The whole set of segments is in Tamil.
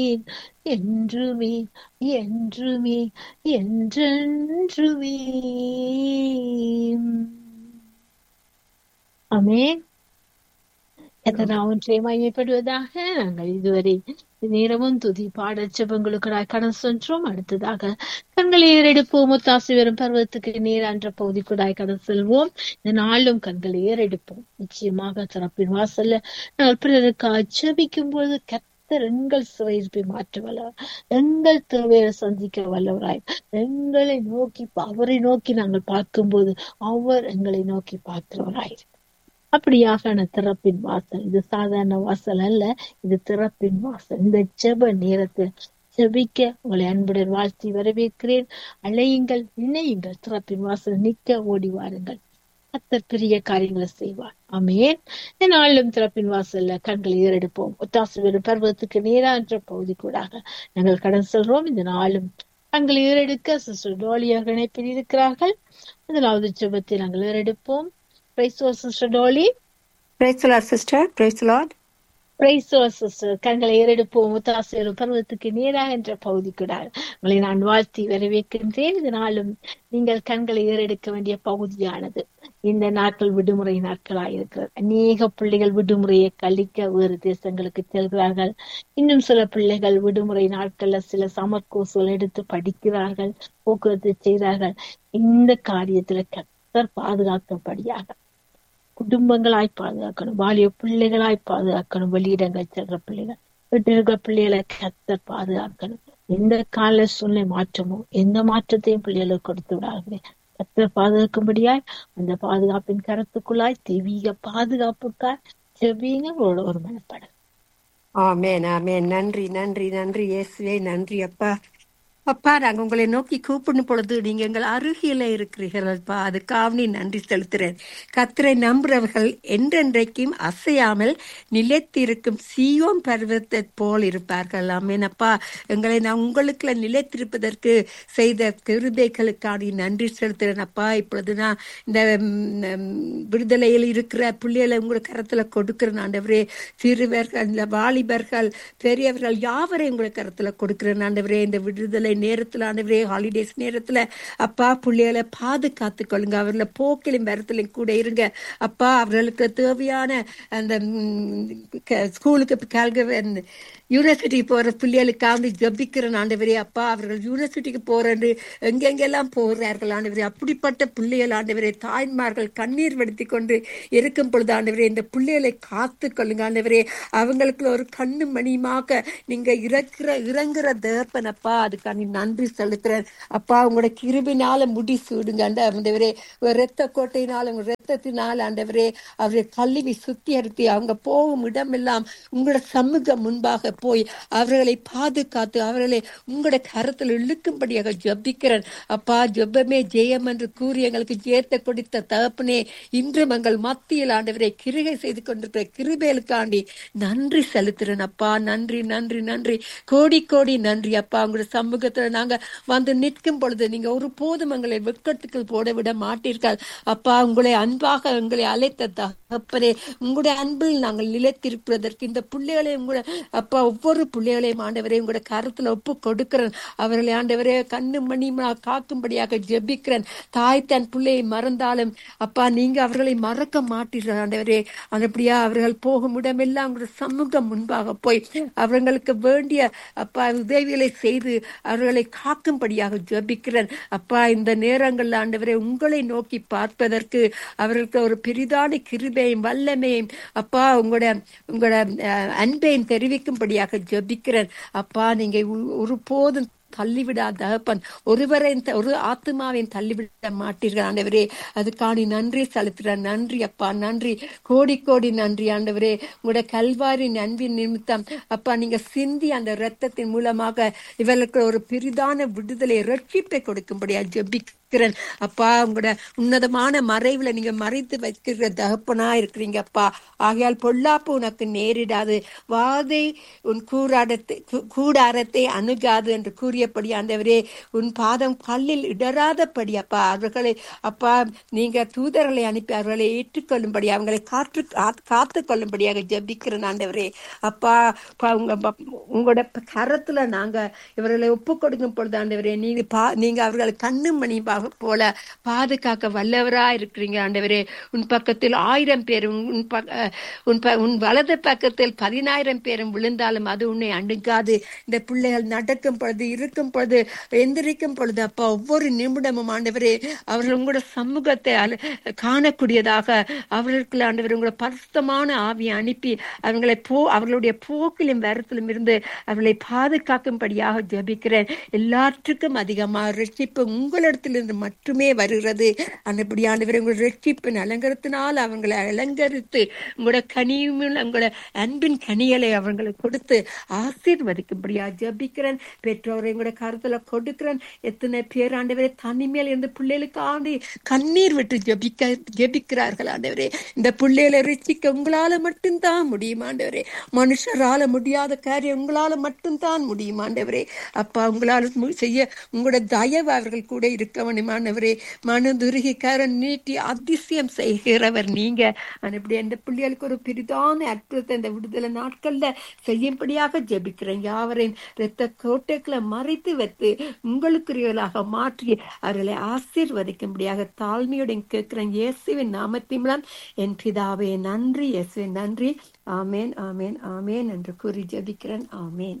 என்றுமே என்றுமே என்றென்றுமே ஆமென் கத்தராவும் மகிமைப்படுவதாக நாங்கள் இதுவரை நேரமும் துதி பாட ஜெபங்களுக்காக கடன் சென்றோம் அடுத்ததாக கண்களை ஏறெடுப்போம் முத்தாசி வரும் பருவத்துக்கு நேரான்ற பகுதிக்குடாய் கடன் செல்வோம் இந்த நாளும் கண்களை ஏறெடுப்போம் நிச்சயமாக திறப்பின் வாசல்ல நாங்கள் பிறருக்காக ஜெபிக்கும் பொழுது கத்தர் எங்கள் சிறையிருப்பை மாற்ற வல்லவர் எங்கள் தேவையை சந்திக்க வல்லவராய் எங்களை நோக்கி அவரை நோக்கி நாங்கள் பார்க்கும்போது அவர் எங்களை நோக்கி பார்க்கிறவராய் அப்படியாக திறப்பின் வாசல் இது சாதாரண வாசல் அல்ல இது திறப்பின் வாசல் இந்த ஜெப நேரத்தில் ஜெபிக்க உங்களை அன்புடன் வாழ்த்தி வரவேற்கிறேன் அழையுங்கள் இணையுங்கள் திறப்பின் வாசல் நிக்க ஓடி வாருங்கள் கத்தர் பெரிய காரியங்களை செய்வார் ஆமேன் நாளும் திறப்பின் வாசல்ல கண்களை ஏறெடுப்போம் ஒத்தாசு வெறும் பருவத்துக்கு நேரான்ற பகுதி கூடாக நாங்கள் கடன் செல்றோம் இந்த நாளும் கண்களை ஏறெடுக்க சிஸ்டர் டோலியாக இணைப்பில் இருக்கிறார்கள் முதலாவது ஜெபத்தை நாங்கள் ஏறெடுப்போம் Praise the Lord, Sister Dolly. Praise the Lord, sister. Praise the Lord. Praise the Lord, sister. கண்களை ஏறெடுப்போம் முத்தாசியரும் பருவத்துக்கு நேராக என்ற பகுதிக்குடார் உங்களை நான் வாழ்த்தி வரவேற்கின்றேன் இந்த நாளும் நீங்கள் கண்களை ஏறெடுக்க வேண்டிய பகுதியானது இந்த நாட்கள் விடுமுறை நாட்களாயிருக்கிறது அநேக பிள்ளைகள் விடுமுறையை கழிக்க வேறு தேசங்களுக்கு செல்கிறார்கள் இன்னும் சில பிள்ளைகள் விடுமுறை நாட்கள்ல சில சமர் கோர்ஸ்கள் எடுத்து படிக்கிறார்கள் போக்குவரத்து செய்கிறார்கள் இந்த காரியத்துல கத்தர் பாதுகாக்கப்படியாக குடும்பங்களாய் பாதுகாக்கணும் வாலிய பிள்ளைகளாய் பாதுகாக்கணும் வெளியிடங்கள் செல்ற பிள்ளைகள் வீட்டில் இருக்கிற பிள்ளைகளை கத்தர் பாதுகாக்கணும் எந்த கால சூழ்நிலை மாற்றமோ எந்த மாற்றத்தையும் பிள்ளைகளுக்கு கொடுத்து விடாது கத்தர் பாதுகாக்கும்படியாய் அந்த பாதுகாப்பின் கரத்துக்குள்ளாய் தெய்வீக பாதுகாப்புக்காய் செவிங்க ஒரு மனப்பட ஆமேன் ஆமேன் நன்றி நன்றி நன்றி இயேசுவே நன்றி அப்பா அப்பா நாங்க உங்களை நோக்கி கூப்பிடும் பொழுது நீங்க எங்கள் அருகில இருக்கிறீர்கள்ப்பா அதுக்காக நன்றி செலுத்துறேன் கத்தரை நம்புறவர்கள் என்றென்றைக்கும் அசையாமல் நிலைத்திருக்கும் சீயோன் பருவத்தை போல் இருப்பார்கள் ஆமேனப்பா எங்களை நான் உங்களுக்குள்ள நிலைத்திருப்பதற்கு செய்த கிருபைகளுக்காக நன்றி செலுத்துறேன் அப்பா இப்பொழுது நான் இந்த விடுதலையில் இருக்கிற பிள்ளைகளை உங்களை கரத்துல கொடுக்கிறேன் ஆண்டவரே சிறுவர்கள் இந்த வாலிபர்கள் பெரியவர்கள் யாவரையும் உங்களை கரத்துல கொடுக்கிறேன் ஆண்டவரே இந்த விடுதலை நேரத்துல ஆண்டவரே ஹாலிடேஸ் நேரத்துல அப்பா பிள்ளைகளை பாதுகாத்து கொள்ளுங்க அவர்களை போக்கிலும் வரத்திலும் கூட இருங்க அப்பா அவர்களுக்கு தேவையான அந்த ஸ்கூலுக்கு கேள்வி யூனிவர்சிட்டி போற பிள்ளைகளுக்காக ஜபிக்கிற ஆண்டவரே அப்பா அவர்கள் யூனிவர்சிட்டிக்கு போறது எங்கெங்கெல்லாம் போகிறார்கள் ஆண்டவரே அப்படிப்பட்ட பிள்ளைகள் ஆண்டவரே தாய்மார்கள் கண்ணீர் வெடித்து கொண்டு இருக்கும் பொழுது ஆண்டவரே இந்த பிள்ளைகளை காத்து கொள்ளுங்க ஆண்டவரே அவங்களுக்கு ஒரு கண்ணு மணியுமாக நீங்க இறக்குற இறங்குற தேப்பன் அப்பா அதுக்கான நன்றி செலுத்துறேன் அப்பா உங்களோட கிருபினால முடி சூடுங்க ஆண்டவரே ரத்த கோட்டையினால உங்க ரத்தத்தினால் ஆண்டவரே அவரை கல்வி சுத்திகரித்து அவங்க போகும் இடமெல்லாம் உங்களோட சமூகம் முன்பாக போய் அவர்களை பாதுகாத்து அவர்களை உங்களோட கரத்தில் இழுக்கும்படியாக ஜபிக்கிறேன் அப்பா ஜெபமே ஜெயம் என்று கூறி எங்களுக்கு ஜெயத்தை கொடுத்த தகப்பனே இன்றும் எங்கள் மத்தியில் ஆண்டவரை கிருகை செய்து கொண்டிருக்கிற கிருபேலுக்காண்டி நன்றி செலுத்துறேன் அப்பா நன்றி நன்றி நன்றி கோடி கோடி நன்றி அப்பா உங்களோட சமூகத்துல நாங்க வந்து நிற்கும் பொழுது நீங்க ஒரு போதும் எங்களை வெட்கத்துக்கு போட விட மாட்டீர்கள் அப்பா உங்களை அன்பாக எங்களை அழைத்த தகப்பனே உங்களுடைய அன்பில் நாங்கள் நிலைத்திருப்பதற்கு இந்த பிள்ளைகளை உங்களை அப்பா ஒவ்வொரு பிள்ளைகளையும் ஆண்டவரே உங்களோட கருத்துல ஒப்பு கொடுக்கிறேன் அவர்களை ஆண்டவரே கண்ணு மணி காக்கும்படியாக ஜெபிக்கிறேன் தாய் தன் பிள்ளையை மறந்தாலும் அப்பா நீங்க அவர்களை மறக்க மாட்டீர்கள் ஆண்டவரே அப்படியா அவர்கள் போகும் இடமெல்லாம் உங்களோட சமூகம் முன்பாக போய் அவர்களுக்கு வேண்டிய அப்பா உதவிகளை செய்து அவர்களை காக்கும்படியாக ஜெபிக்கிறேன் அப்பா இந்த நேரங்கள்ல ஆண்டவரே உங்களை நோக்கி பார்ப்பதற்கு அவர்களுக்கு ஒரு பெரிதான கிருபையும் வல்லமையும் அப்பா உங்களோட உங்களோட அன்பையும் தெரிவிக்கும்படியாக ஜபிக்கிறேன் அப்பா நீங்க ஒரு போதும் தள்ளிவிடாத தகப்பன் ஒருவரை ஒரு ஆத்மாவையும் தள்ளிவிட மாட்டீர்கள் ஆண்டவரே அதுக்காணி நன்றி செலுத்துறேன் நன்றி அப்பா நன்றி கோடி கோடி நன்றி ஆண்டவரே உங்களோட கல்வாரி அன்பின் நிமித்தம் அப்பா நீங்க சிந்தி அந்த ரத்தத்தின் மூலமாக இவர்களுக்கு ஒரு பெரிதான விடுதலை ரட்சிப்பை கொடுக்கும்படியா ஜெபிக்க ஜெபிக்கிறேன் அப்பா உங்களோட உன்னதமான மறைவுல நீங்க மறைத்து வைக்கிற தகப்பனா இருக்கிறீங்க அப்பா ஆகையால் பொல்லாப்பு உனக்கு நேரிடாது வாதை உன் கூடாரத்தை கூ- கூடாரத்தை அணுகாது என்று கூறியபடி ஆண்டவரே உன் பாதம் கல்லில் இடராதபடி அப்பா அவர்களை அப்பா நீங்க தூதர்களை அனுப்பி அவர்களை ஏற்றுக்கொள்ளும்படி அவங்களை காற்று காத்து கொள்ளும்படியாக ஜெபிக்கிறேன் ஆண்டவரே அப்பா அப்பா, உங்க ப- உங்களோட கரத்துல நாங்க இவர்களை ஒப்பு கொடுக்கும் பொழுது ஆண்டவரே நீங்க பா நீங்க அவர்களை கண்ணு மணி பா- போல பாதுகாக்க வல்லவரா இருக்கிறீங்க ஆண்டவரே உன் பக்கத்தில் ஆயிரம் பேர் உன் உன் பக்க- அஹ், உன் ப- உன் வலது பக்கத்தில் பதினாயிரம் பேரும் விழுந்தாலும் அது உன்னை அணுகாது இந்த பிள்ளைகள் நடக்கும் பொழுது இருக்கும் பொழுது எந்திரிக்கும் பொழுது அப்பா ஒவ்வொரு நிமிடமும் ஆண்டவரே அவர்கள் உங்களோட சமூகத்தை அல- காணக்கூடியதாக அவர்களுக்கு ஆண்டவர் உங்களோட பரிசுத்தமான ஆவியை அனுப்பி அவங்களை போ அவர்களுடைய போக்கிலும் வரத்திலும் இருந்து அவர்களை பாதுகாக்கும்படியாக ஜெபிக்கிறேன் எல்லாற்றுக்கும் அதிகமாக ரட்சிப்பு உங்களிடத்திலிருந்து மட்டுமே வருகிறது அந்தபடி ஆண்டவர் உங்கள் ரட்சிப்பின் அலங்கரத்தினால் அவங்களை அலங்கரித்து உங்களோட கனியும் உங்களோட அன்பின் கனிகளை அவங்களுக்கு கொடுத்து ஆசீர்வதிக்கும்படியா ஜெபிக்கிறேன் பெற்றோரை உங்களோட கருத்துல கொடுக்கிறேன் எத்தனை பேர் ஆண்டவரே தனிமேல் இருந்து பிள்ளைகளுக்கு ஆண்டு கண்ணீர் விட்டு ஜெபிக்க ஜெபிக்கிறார்கள் ஆண்டவரே இந்த பிள்ளைகளை ரட்சிக்க உங்களால மட்டும்தான் முடியும் ஆண்டவரே மனுஷரால முடியாத காரியம் உங்களால மட்டும்தான் முடியும் ஆண்டவரே அப்பா உங்களால் மு- செய்ய உங்களோட தயவு அவர்கள் கூட இருக்க வேண்டும் ஆண்டவரே மனு துருகி கரம் நீட்டி அதிசயம் செய்கிறவர் நீங்க அப்படி அந்த பிள்ளைகளுக்கு ஒரு பெரிதான அற்புதத்தை இந்த விடுதலை நாட்கள்ல செய்யும்படியாக ஜெபிக்கிறேன் யாவரையும் இரத்த கோட்டைகளை மறைத்து வைத்து உங்களுக்குரியவர்களாக மாற்றி அவர்களை ஆசீர்வதிக்கும்படியாக தாழ்மையுடன் கேட்கிறேன் இயேசுவின் நாமத்தின் என் பிதாவே நன்றி இயேசுவின் நன்றி ஆமேன் ஆமேன் ஆமேன் என்று கூறி ஜெபிக்கிறேன் ஆமேன்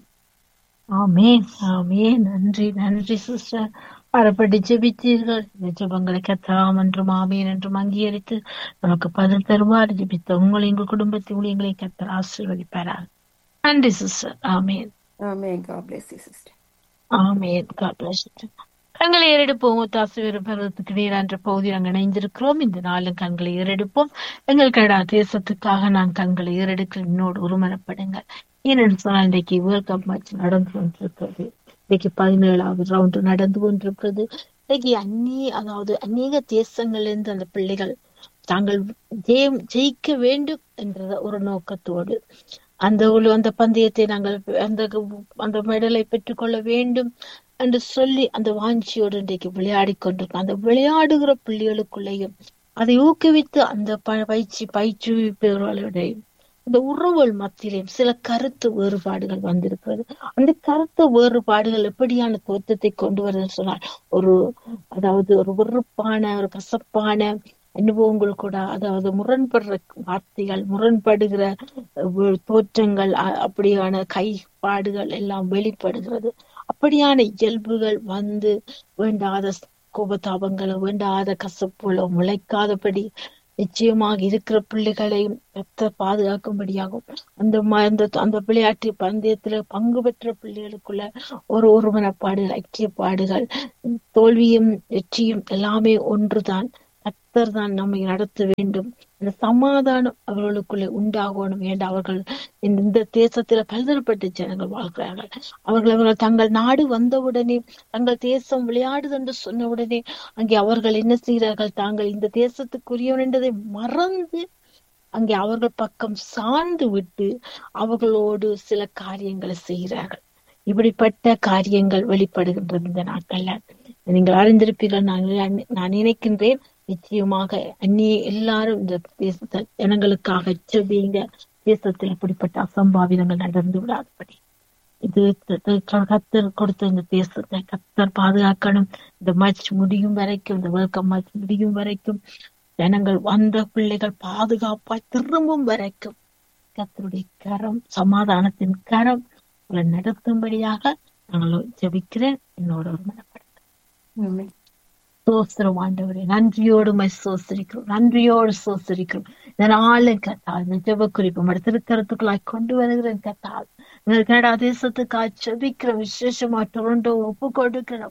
ஆமேன் ஆமேன் நன்றி நன்றி சிஸ்டர் அறப்படி ஜெபித்தீர்கள் இந்த ஜெபங்களை கத்தலாம் என்றும் ஆமேன் என்றும் அங்கீகரித்து நமக்கு பதில் தருவார் ஜெபித்த உங்களை எங்கள் குடும்பத்தை உங்களை கத்தர் ஆசீர்வதிப்பாராக நன்றி சிஸ்டர் ஆமேன் ஆமேன் God bless you sister ஆமேன் God bless you. கண்களை ஏறெடுப்போம் ஒத்தாசு வெறும் பருவத்துக்கு நீரான்ற பகுதி நாங்கள் இணைந்திருக்கிறோம் இந்த நாளும் கண்களை ஏறெடுப்போம் எங்கள் கடா தேசத்துக்காக நான் கண்களை ஏறெடுக்க என்னோடு உருமனப்படுங்கள் ஏனென்று சொன்னால் இன்றைக்கு வேர்ல்ட் கப் மேட்ச் நடந்து கொண்டிருக்கிறது இன்னைக்கு பதினேழாவது ரவுண்டு நடந்து கொண்டிருக்கிறது இன்னைக்கு அந்நிய அதாவது அநேக தேசங்களிலிருந்து அந்த பிள்ளைகள் தாங்கள் ஜெயம் ஜெயிக்க வேண்டும் என்ற ஒரு நோக்கத்தோடு அந்த உள்ள- அந்த பந்தயத்தை நாங்கள் அந்த அந்த மெடலை பெற்றுக்கொள்ள வேண்டும் என்று சொல்லி அந்த வாஞ்சியோடு இன்றைக்கு விளையாடி கொண்டிருக்கோம் அந்த விளையாடுகிற பிள்ளைகளுக்குள்ளேயும் அதை ஊக்குவித்து அந்த ப- பயிற்சி பயிற்றுவிப்பவர்களுடையும் இந்த உறவுகள் மத்தியிலும் சில கருத்து வேறுபாடுகள் வந்திருக்கிறது அந்த கருத்து வேறுபாடுகள் எப்படியான தோற்றத்தை கொண்டு வருதுன்னு சொன்னால் ஒரு அதாவது ஒரு வெறுப்பான ஒரு கசப்பான அனுபவங்கள் கூட அதாவது முரண்படுற வார்த்தைகள் முரண்படுகிற அஹ், தோற்றங்கள் அ- அப்படியான கைப்பாடுகள் எல்லாம் வெளிப்படுகிறது அப்படியான இயல்புகள் வந்து வேண்டாத கோபதாபங்களோ வேண்டாத கசப்புகளோ முளைக்காதபடி நிச்சயமாக இருக்கிற பிள்ளைகளையும் பெத்த பாதுகாக்கும்படியாகும் அந்த ம- அந்த அந்த விளையாட்டு பந்தயத்துல பங்கு பெற்ற பிள்ளைகளுக்குள்ள ஒரு ஒருமனப்பாடுகள் ஐக்கியப்பாடுகள் தோல்வியும் வெற்றியும் எல்லாமே ஒன்றுதான் கர்த்தர் தான் நம்மை நடத்த வேண்டும் அந்த சமாதானம் அவர்களுக்குள்ளே உண்டாகணும் ஏன் அவர்கள் இந்த இந்த தேசத்துல பல்தரப்பட்ட ஜனங்கள் வாழ்கிறார்கள் அவர்கள் அவர்கள் தங்கள் நாடு வந்தவுடனே தங்கள் தேசம் விளையாடுது என்று சொன்ன உடனே அங்கே அவர்கள் என்ன செய்கிறார்கள் தாங்கள் இந்த தேசத்துக்குரியவன் என்றதை மறந்து அங்கே அவர்கள் பக்கம் சார்ந்து விட்டு அவர்களோடு சில காரியங்களை செய்கிறார்கள் இப்படிப்பட்ட காரியங்கள் வெளிப்படுகின்றது இந்த நாட்கள்ல நீங்கள் அறிந்திருப்பீர்கள் நான் நினை- நான் நினைக்கின்றேன் நிச்சயமாக அந்நிய எல்லாரும் இந்த தேச ஜனங்களுக்காக செபிங்க தேசத்தில் இப்படிப்பட்ட அசம்பாவிதங்கள் நடந்து விடாதபடி இது த- த- கத்தர் கொடுத்த இந்த தேசத்தை கத்தர் பாதுகாக்கணும் இந்த மேட்ச் முடியும் வரைக்கும் இந்த வேர்ல்ட் கப் மேட்ச் முடியும் வரைக்கும் ஜனங்கள் வந்த பிள்ளைகள் பாதுகாப்பாய் திரும்பும் வரைக்கும் கத்தருடைய கரம் சமாதானத்தின் கரம் உங்களை நடத்தும்படியாக நாங்கள் ஜெபிக்கிறேன் என்னோட ஒரு மனப்படும் ஆமென். சோஸ்திரம் ஆண்டவரே நன்றியோடு உம்மை சோசரிக்கிறோம் நன்றியோடு சோசரிக்கிறோம் இந்த நாளும் கத்தால் இந்த ஜெப குறிப்பு உடைய திருக்கரத்துக்குள்ளாய் கொண்டு வருகிறேன் கத்தால் எங்கள் கனடா தேசத்துக்காய் ஜெபிக்கிற விசேஷமா டொரண்டோ ஒப்பு கொடுக்கிறப்பா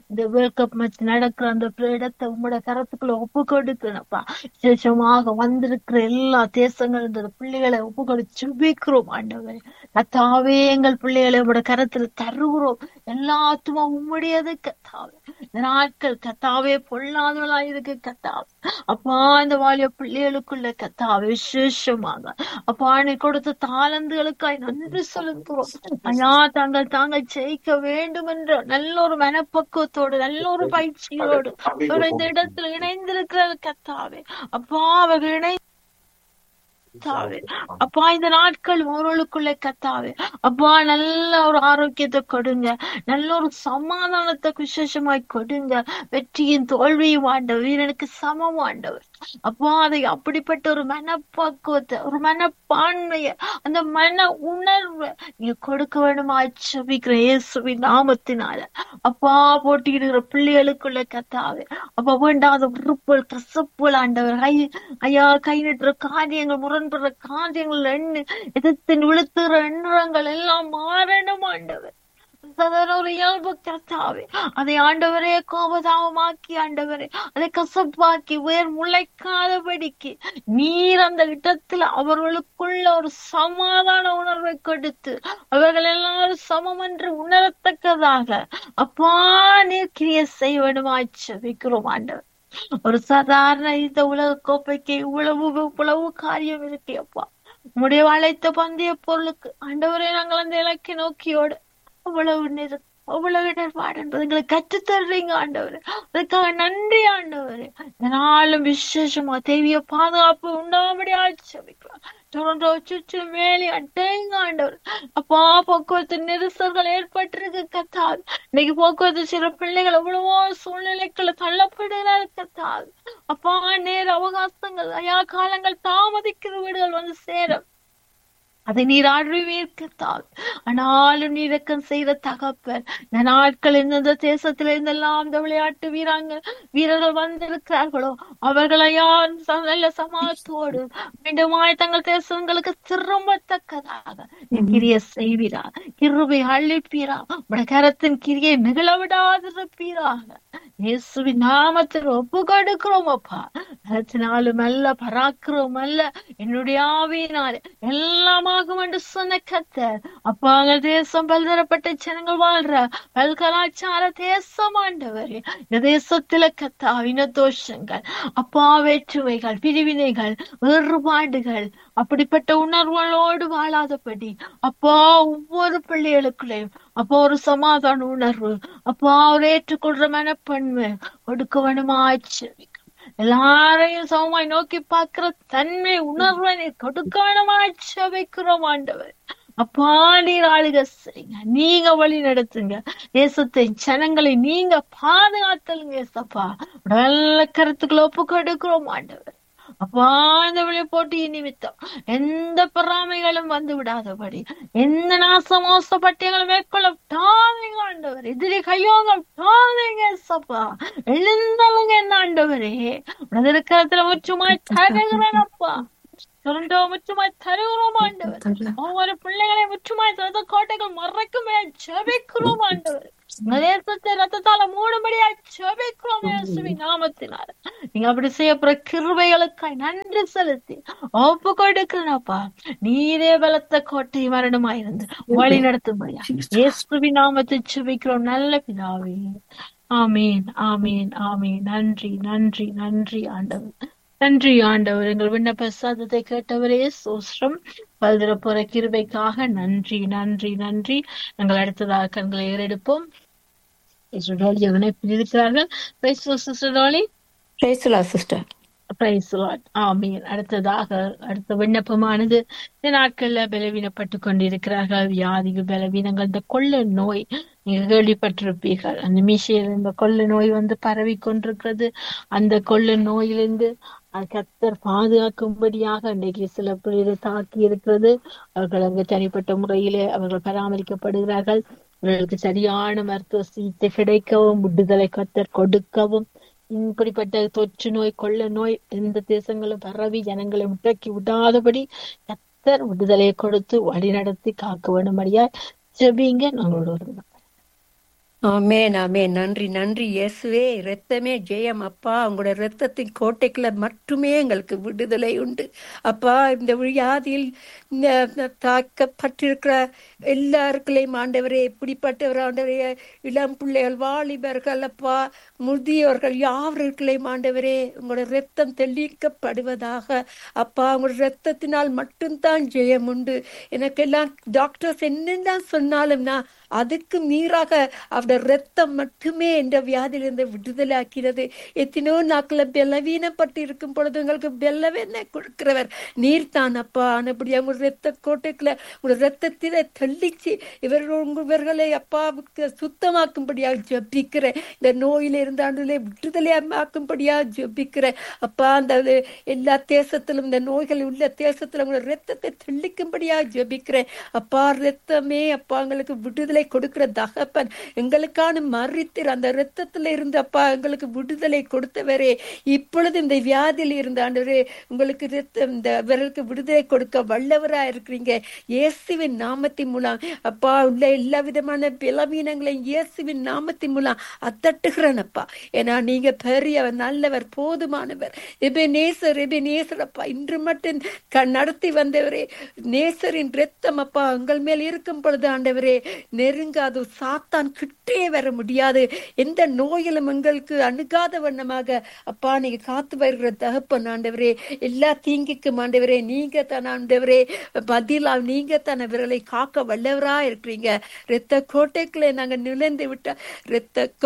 இந்த வேர்ல்ட் கப் மேட்ச் நடக்கிற அந்த இடத்தை உங்களோட கரத்துக்குள்ள ஒப்பு கொடுக்கணும்ப்பா விசேஷமாக வந்திருக்கிற எல்லா தேசங்கள் இந்த பிள்ளைகளை ஒப்பு கொடுத்து சுபிக்கிறோம் ஆண்டவரே கத்தாவே எங்கள் பிள்ளைகளை உங்களோட கரத்துல தருகிறோம் எல்லாத்துமா உம்முடையது கத்தாவே இந்த நாட்கள் கத்தாவே பொல்லாதவளா இருக்கு கத்தாவே அப்பா இந்த வாலிய பிள்ளைகளுக்குள்ள கத்தாவே விசேஷமாக அப்பா நீ கொடுத்த தாளந்துகளுக்காய் நன்றி செலுத்துறோம் ஐயா தாங்கள் தாங்கள் ஜெயிக்க வேண்டும் என்ற நல்ல ஒரு மனப்பக்குவத்தோடு நல்ல ஒரு பயிற்சியோடு ஒரு இந்த இடத்துல இணைந்திருக்கிறது கத்தாவே அப்பா அவர்கள் இணை கத்தாவே அப்பா இந்த நாட்கள் அவர்களுக்குள்ள கத்தாவே அப்பா நல்ல ஒரு ஆரோக்கியத்தை கொடுங்க நல்ல ஒரு சமாதானத்தை விசேஷமாய் கொடுங்க வெற்றியின் தோல்வியும் ஆண்டவர் வீரனுக்கு சமம் ஆண்டவர் அப்பா அதை அப்படிப்பட்ட ஒரு மனப்பக்குவத்தை ஒரு மனப்பான்மைய அந்த மன உணர்வை நீங்க கொடுக்க வேணுமா செபிக்கிற இயேசுவின் நாமத்தினால அப்பா போட்டியிடுகிற பிள்ளைகளுக்குள்ள கத்தாவே அப்பா வேண்டாத உறுப்புகள் கசப்புகள் ஆண்டவர் ஐ ஐயா கை நிட்டுற காரியங்கள் முரண்படுற காரியங்கள் எண்ணு எதிர்த்து விழுத்துற எண்ணங்கள் எல்லாம் மாறணும் ஆண்டவர் சாதாரண ஒரு இயல்பு கத்தாவே அதை ஆண்டவரே கோபதாபமாக்கி ஆண்டவரே அதை கசப்பாக்கி வேர் முளைக்காதபடிக்கு நீர் அந்த இடத்துல அவர்களுக்குள்ள ஒரு சமாதான உணர்வை கொடுத்து அவர்கள் எல்லாரும் சமம் என்று உணரத்தக்கதாக அப்பா நீர் கிரிய செய்ய வேண்டுமா செபிக்கிறோம் ஆண்டவர் ஒரு சாதாரண இந்த உலக கோப்பைக்கு இவ்வளவு இவ்வளவு காரியம் இருக்கு அப்பா உடைய அழைத்த பந்தய பொருளுக்கு ஆண்டவரே நாங்கள் அந்த இலக்கை நோக்கியோடு அவ்வளவு நேரம் அவ்வளவு இடர்பாடு என்பது எங்களுக்கு கற்றுத்தர்றீங்க ஆண்டவர் அதுக்காக நன்றி ஆண்டவர் நாளும் விசேஷமா தேவிய பாதுகாப்பு உண்டாமடி ஆட்சேபிக்கலாம் டொரண்டோ சுற்று மேலே அட்டைங்க ஆண்டவர் அப்பா போக்குவரத்து நெரிசல்கள் ஏற்பட்டிருக்கு கத்தாது இன்னைக்கு போக்குவரத்து சில பிள்ளைகள் எவ்வளவோ சூழ்நிலைக்குள்ள தள்ளப்படுகிறார் கத்தாது அப்பா நேர அவகாசங்கள் ஐயா காலங்கள் தாமதிக்கிற வீடுகள் வந்து சேரும் அதை நீர் அறிவீர்க்கத்தால் ஆனாலும் நீரக்கம் செய்த தகப்பன் இந்த நாட்கள் எந்தெந்த தேசத்துல இருந்தெல்லாம் இந்த விளையாட்டு வீராங்க வீரர்கள் வந்திருக்கிறார்களோ அவர்களையா நல்ல சமாளத்தோடு மீண்டுமாய் தங்கள் தேசங்களுக்கு திரும்பத்தக்கதாக கிரிய செய்வீரா கிருபை அழிப்பீரா உடைய கரத்தின் கிரியை நிகழ விடாதிருப்பீராக இயேசுவின் நாமத்தில் ஒப்பு கொடுக்கிறோம் அப்பா பலத்தினாலும் அல்ல பராக்கிறோம் அல்ல என்னுடைய ஆவியினாலே எல்லாமாகும் என்று சொன்ன கத்தர் அப்பா அங்க தேசம் பல்தரப்பட்ட ஜனங்கள் வாழ்ற பல்கலாச்சார தேசம் ஆண்டவர் இந்த தேசத்துல கத்தா இனதோஷங்கள் அப்பா வேற்றுமைகள் பிரிவினைகள் வேறுபாடுகள் அப்படிப்பட்ட உணர்வுகளோடு வாழாதபடி அப்பா ஒவ்வொரு பிள்ளைகளுக்குள்ளேயும் அப்பா ஒரு சமாதான உணர்வு அப்பா ஒரு ஏற்றுக்கொள்ற மனப்பன்மை கொடுக்க வேணுமா ஆச்சரியம் எல்லாரையும் சமமாய் நோக்கி பார்க்கிற தன்மை உணர்வை நீ கொடுக்க வேணுமா ஆச்சரிக்கிறோம் ஆண்டவர் அப்பா நீர் ஆளுக செய்யுங்க நீங்க வழி நடத்துங்க தேசத்தை ஜனங்களை நீங்க பாதுகாத்தலுங்க ஏசப்பா நல்ல கருத்துக்களை ஒப்பு கொடுக்கிறோம் ஆண்டவர் அப்பா இந்த விழி போட்டி நிமித்தம் எந்த பொறாமைகளும் வந்து விடாதபடி எந்த நாசமோச பட்டியங்களும் மேற்கொள்ள தாதீங்க ஆண்டவர் எதிரி கையோங்கள் தாதீங்க சப்பா எழுந்தவங்க என்ன ஆண்டவரே உனது இருக்கிறதுல முற்றுமாய் தருகிறேன் அப்பா சுரண்டோ முற்றுமாய் தருகிறோம் ஆண்டவர் ஒவ்வொரு பிள்ளைகளை முற்றுமாய் தந்த கோட்டைகள் மறைக்கும் ஜெபிக்கிறோம் ஆண்டவர் தேசத்தை ரத்தத்தால மூடும்படியா ஜெபிக்கிறோம் இயேசுவின் நாமத்தினால நீங்க அப்படி செய்யப்படுற கிருபைகளுக்காய் நன்றி செலுத்தி ஒப்பு கொடுக்கிறனப்பா நீரே பலத்த கோட்டை மரணமாயிருந்து வழி நடத்தும்படியா இயேசுவின் நாமத்தை ஜெபிக்கிறோம் நல்ல பிதாவே ஆமீன் ஆமீன் ஆமீன் நன்றி நன்றி நன்றி ஆண்டவர் நன்றி ஆண்டவர் எங்கள் விண்ணப்ப சாதத்தை கேட்டவரே சோஸ்ரம் பல்திர போற கிருபைக்காக நன்றி நன்றி நன்றி நாங்கள் அடுத்ததாக கண்களை ஏறெடுப்போம் இஸ்ரடோலி இணைப்பில் இருக்கிறார்கள் சிஸ்டர் பேசலா சிஸ்டர் பிரைஸ் ஆமீன் அடுத்ததாக அடுத்த விண்ணப்பமானது இந்த நாட்கள்ல பலவீனப்பட்டு கொண்டிருக்கிறார்கள் வியாதி பலவீனங்கள் இந்த கொள்ள நோய் நீங்க கேள்விப்பட்டிருப்பீர்கள் அந்த மீசையில் இந்த கொள்ள நோய் வந்து பரவி கொண்டிருக்கிறது அந்த கொள்ள நோயிலிருந்து கத்தர் பாதுகாக்கும்படியாக இன்றைக்கு சில பேர் தாக்கி இருக்கிறது அவர்கள் அங்கு தனிப்பட்ட முறையிலே அவர்கள் பராமரிக்கப்படுகிறார்கள் அவர்களுக்கு சரியான மருத்துவ சிகிச்சை கிடைக்கவும் விடுதலை கத்தர் கொடுக்கவும் இப்படிப்பட்ட தொற்று நோய் கொள்ள நோய் எந்த தேசங்களும் பரவி ஜனங்களை முட்டக்கி விடாதபடி கத்தர் விடுதலையை கொடுத்து வழி நடத்தி காக்க வேண்டும்படியா ஜெபிங்க நாங்களோட ஆமென் ஆமென் நன்றி நன்றி இயேசுவே இரத்தமே ஜெயம் அப்பா உங்களோட இரத்தத்தின் கோட்டைக்குள்ள மட்டுமே எங்களுக்கு விடுதலை உண்டு அப்பா இந்த வியாதியில் இந்த இந்த தாக்கப்பட்டிருக்கிற எல்லாருக்குள்ளையும் ஆண்டவரே இப்படிப்பட்டவர் ஆண்டவரே இளம் பிள்ளைகள் வாலிபர்கள் அப்பா முதியவர்கள் யாவருக்குள்ளையும் ஆண்டவரே உங்களோட இரத்தம் தெளிக்கப்படுவதாக அப்பா உங்களோட இரத்தத்தினால் மட்டும்தான் ஜெயம் உண்டு எனக்கெல்லாம் டாக்டர்ஸ் என்னென்ன சொன்னாலும் நான் அதுக்கு மீறாக அவருடைய ரத்தம் மட்டுமே என்ற வியாதியிலிருந்து விடுதலாக்கிறது எத்தனையோ நாட்கள பலவீனப்பட்டு இருக்கும் பொழுது உங்களுக்கு பலவீன கொடுக்கிறவர் நீர் தான் அப்பா ஆனபடி அவங்க ரத்த கோட்டைக்குள்ள உங்க ரத்தத்தில தெளிச்சு இவர்கள் உங்க- இவர்களை அப்பாவுக்கு சுத்தமாக்கும்படியாக ஜபிக்கிறேன் இந்த நோயில இருந்த ஆண்டுகளே விடுதலையாக்கும்படியாக ஜபிக்கிறேன் அப்பா அந்த எல்லா தேசத்திலும் இந்த நோய்கள் உள்ள தேசத்துல உங்களோட ரத்தத்தை தெளிக்கும்படியாக ஜபிக்கிறேன் அப்பா ரத்தமே அப்பா எங்களுக்கு விடுதலை கொடுக்கிற தகப்பன் எங்களுக்கான மறித்திர அந்த ரத்தத்துல இருந்து அப்பா எங்களுக்கு விடுதலை கொடுத்தவரே இப்பொழுது இந்த வியாதியில் இருந்த ஆண்டவரே உங்களுக்கு ரத்தம் இந்த விரலுக்கு விடுதலை கொடுக்க வல்லவரா இருக்கிறீங்க இயேசுவின் நாமத்தின் மூலம் அப்பா உள்ள எல்லா விதமான பலவீனங்களையும் இயேசுவின் நாமத்தின் மூலம் அத்தட்டுகிறேன் அப்பா ஏன்னா நீங்க பெரியவர் நல்லவர் போதுமானவர் எபே நேசர் எபே நேசர் அப்பா இன்று மட்டும் க- நடத்தி வந்தவரே நேசரின் ரத்தம் அப்பா உங்கள் மேல் இருக்கும் பொழுது ஆண்டவரே நெருங்காது சாத்தான் கிட்டே வர முடியாது எந்த நோயிலும் எங்களுக்கு அணுகாத வண்ணமாக அப்பா நீங்க காத்து வருகிற தகப்பன் ஆண்டவரே எல்லா தீங்குக்கும் ஆண்டவரே நீங்க தான் ஆண்டவரே பதிலா நீங்க தான் விரலை காக்க வல்லவரா இருக்கிறீங்க இரத்த கோட்டைக்குள்ளே நாங்க நுழைந்து விட்ட இரத்த